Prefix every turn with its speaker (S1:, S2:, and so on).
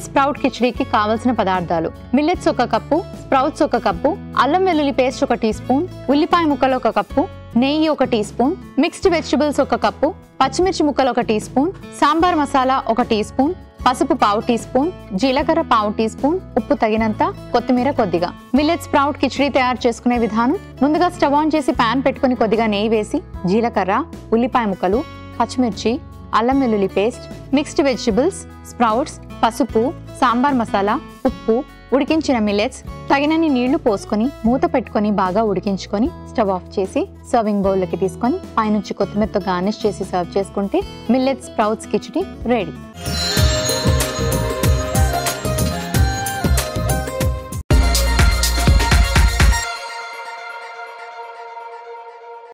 S1: millet sprout కిచడీకి కావలసిన పదార్థాలు millets ఒక కప్పు స్ప్రౌట్స్ ఒక కప్పు అల్లం వెల్లుల్లి పేస్ట్ ఒక టీ స్పూన్ ఉల్లిపాయ ముక్కలు ఒక కప్పు నెయ్యి ఒక టీ స్పూన్ మిక్స్డ్ వెజిటబుల్స్ ఒక కప్పు పచ్చిమిర్చి ముక్కలు ఒక టీ స్పూన్ సాంబార్ మసాలా ఒక టీ స్పూన్ పసుపు పావు టీ స్పూన్ జీలకర్ర పావు టీ స్పూన్ ఉప్పు తగినంత కొత్తిమీర కొద్దిగా మిల్లెట్ స్ప్రౌట్ కిచడీ తయారు చేసుకునే విధానం ముందుగా స్టవ్ ఆన్ చేసి పాన్ పెట్టుకుని కొద్దిగా నెయ్యి వేసి జీలకర్ర ఉల్లిపాయ ముక్కలు పచ్చిమిర్చి అల్లం వెల్లుల్లి పేస్ట్ మిక్స్డ్ వెజిటబుల్స్ స్ప్రౌట్స్ పసుపు సాంబార్ మసాలా ఉప్పు ఉడికించిన మిల్లెట్స్ తగినన్ని నీళ్లు పోసుకొని మూత పెట్టుకొని బాగా ఉడికించుకొని స్టవ్ ఆఫ్ చేసి సర్వింగ్ బౌల్లోకి తీసుకొని పైనుంచి కొత్తిమీరతో గార్నిష్ చేసి సర్వ్ చేసుకుంటే మిల్లెట్ స్ప్రౌట్స్ కిచడీ రెడీ